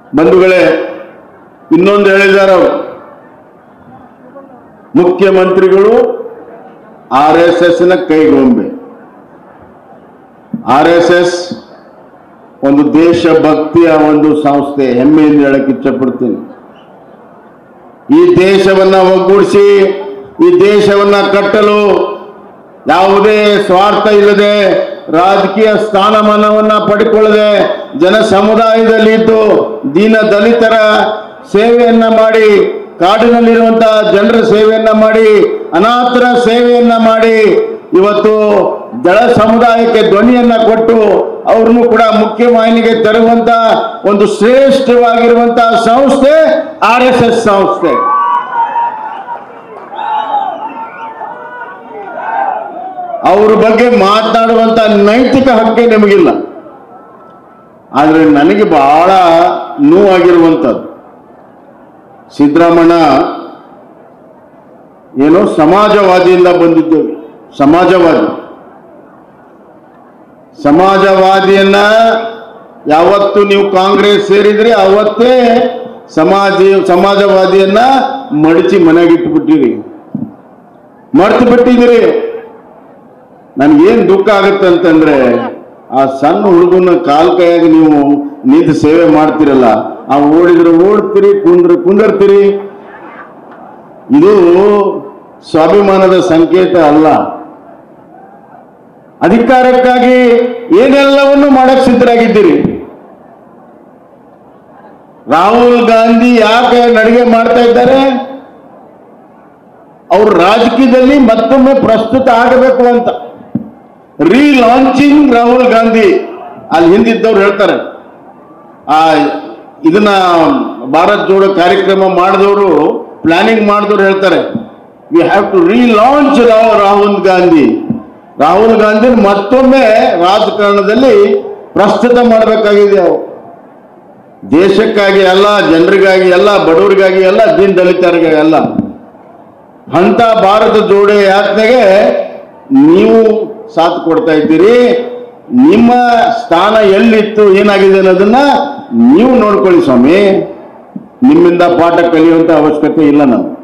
ಬಂಧುಗಳೇ ಇನ್ನೊಂದು ಹೇಳಿದ್ದಾರೆ ಅವರು ಮುಖ್ಯಮಂತ್ರಿಗಳು ಆರ್ ಎಸ್ ಎಸ್ ನ ಕೈಗೊಂಬೆ ಆರ್ ಎಸ್ ಎಸ್ ಒಂದು ದೇಶಭಕ್ತಿಯ ಒಂದು ಸಂಸ್ಥೆ ಹೆಮ್ಮೆಯಿಂದ ಹೇಳಕ್ ಇಚ್ಛಪಡ್ತೀನಿ ಈ ದೇಶವನ್ನ ಒಗ್ಗೂಡಿಸಿ ಈ ದೇಶವನ್ನ ಕಟ್ಟಲು ಯಾವುದೇ ಸ್ವಾರ್ಥ ಇಲ್ಲದೆ ರಾಜಕೀಯ ಸ್ಥಾನಮಾನವನ್ನ ಪಡ್ಕೊಳ್ಳದೆ ಜನ ಸಮುದಾಯದಲ್ಲಿ ಇದ್ದು ದೀನ ದಲಿತರ ಸೇವೆಯನ್ನ ಮಾಡಿ ಕಾಡಿನಲ್ಲಿರುವಂತಹ ಜನರ ಸೇವೆಯನ್ನ ಮಾಡಿ ಅನಾಥರ ಸೇವೆಯನ್ನ ಮಾಡಿ ಇವತ್ತು ದಳ ಸಮುದಾಯಕ್ಕೆ ಧ್ವನಿಯನ್ನ ಕೊಟ್ಟು ಅವ್ರನ್ನು ಕೂಡ ಮುಖ್ಯವಾಹಿನಿಗೆ ತರುವಂತ ಒಂದು ಶ್ರೇಷ್ಠವಾಗಿರುವಂತಹ ಸಂಸ್ಥೆ ಆರ್ ಎಸ್ ಎಸ್ ಸಂಸ್ಥೆ ಅವ್ರ ಬಗ್ಗೆ ಮಾತನಾಡುವಂತ ನೈತಿಕ ಹಕ್ಕೆ ನಿಮಗಿಲ್ಲ ಆದ್ರೆ ನನಗೆ ಬಹಳ ನೋವಾಗಿರುವಂಥದ್ದು ಸಿದ್ದರಾಮಣ್ಣ ಏನೋ ಸಮಾಜವಾದಿಯಿಂದ ಬಂದಿದ್ದೇವೆ ಸಮಾಜವಾದಿ ಸಮಾಜವಾದಿಯನ್ನ ಯಾವತ್ತು ನೀವು ಕಾಂಗ್ರೆಸ್ ಸೇರಿದ್ರಿ ಅವತ್ತೇ ಸಮಾಜ ಸಮಾಜವಾದಿಯನ್ನ ಮಡಚಿ ಮನೆಗಿಟ್ಬಿಟ್ಟಿರಿ ಮರ್ತು ಬಿಟ್ಟಿದ್ದೀರಿ ನನ್ಗೇನ್ ದುಃಖ ಆಗುತ್ತೆ ಅಂತಂದ್ರೆ ಆ ಸಣ್ಣ ಹುಡುಗನ ಕಾಲ್ ಕೈಯಾಗಿ ನೀವು ನಿಂತು ಸೇವೆ ಮಾಡ್ತಿರಲ್ಲ ಆ ಓಡಿದ್ರೆ ಓಡ್ತೀರಿ ಕುಂದ್ರ ಕುಂದರ್ತೀರಿ ಇದು ಸ್ವಾಭಿಮಾನದ ಸಂಕೇತ ಅಲ್ಲ ಅಧಿಕಾರಕ್ಕಾಗಿ ಏನೆಲ್ಲವನ್ನು ಮಾಡಕ್ ಸಿದ್ಧರಾಗಿದ್ದೀರಿ ರಾಹುಲ್ ಗಾಂಧಿ ಯಾಕೆ ನಡಿಗೆ ಮಾಡ್ತಾ ಇದ್ದಾರೆ ಅವರು ರಾಜಕೀಯದಲ್ಲಿ ಮತ್ತೊಮ್ಮೆ ಪ್ರಸ್ತುತ ಆಗಬೇಕು ಅಂತ ರೀಲಾಂಚಿಂಗ್ ರಾಹುಲ್ ಗಾಂಧಿ ಅಲ್ಲಿ ಹಿಂದಿದ್ದವ್ರು ಹೇಳ್ತಾರೆ ಆ ಇದನ್ನ ಭಾರತ್ ಜೋಡೋ ಕಾರ್ಯಕ್ರಮ ಮಾಡಿದವರು ಪ್ಲಾನಿಂಗ್ ಮಾಡಿದವರು ಹೇಳ್ತಾರೆ we have to relaunch Rahul Gandhi Rahul Gandhi ಮತ್ತೊಮ್ಮೆ ರಾಜಕಾರಣದಲ್ಲಿ ಪ್ರಸ್ತುತ ಮಾಡಬೇಕಾಗಿದೆ ಅವರು ದೇಶಕ್ಕಾಗಿ ಅಲ್ಲ ಜನರಿಗಾಗಿ ಅಲ್ಲ ಬಡವರಿಗಾಗಿ ಅಲ್ಲ ದೀನ್ ದಲಿತರಿಗಾಗಿ ಅಲ್ಲ ಅಂತ ಭಾರತ ಜೋಡೋ ಯಾತ್ರೆಗೆ ನೀವು ಸಾಥ್ ಕೊಡ್ತಾ ಇದ್ದೀರಿ ನಿಮ್ಮ ಸ್ಥಾನ ಎಲ್ಲಿತ್ತು ಏನಾಗಿದೆ ಅನ್ನೋದನ್ನ ನೀವು ನೋಡ್ಕೊಳ್ಳಿ ಸ್ವಾಮಿ ನಿಮ್ಮಿಂದ ಪಾಠ ಕಲಿಯುವಂತ ಅವಶ್ಯಕತೆ ಇಲ್ಲ ನಮ್ಗೆ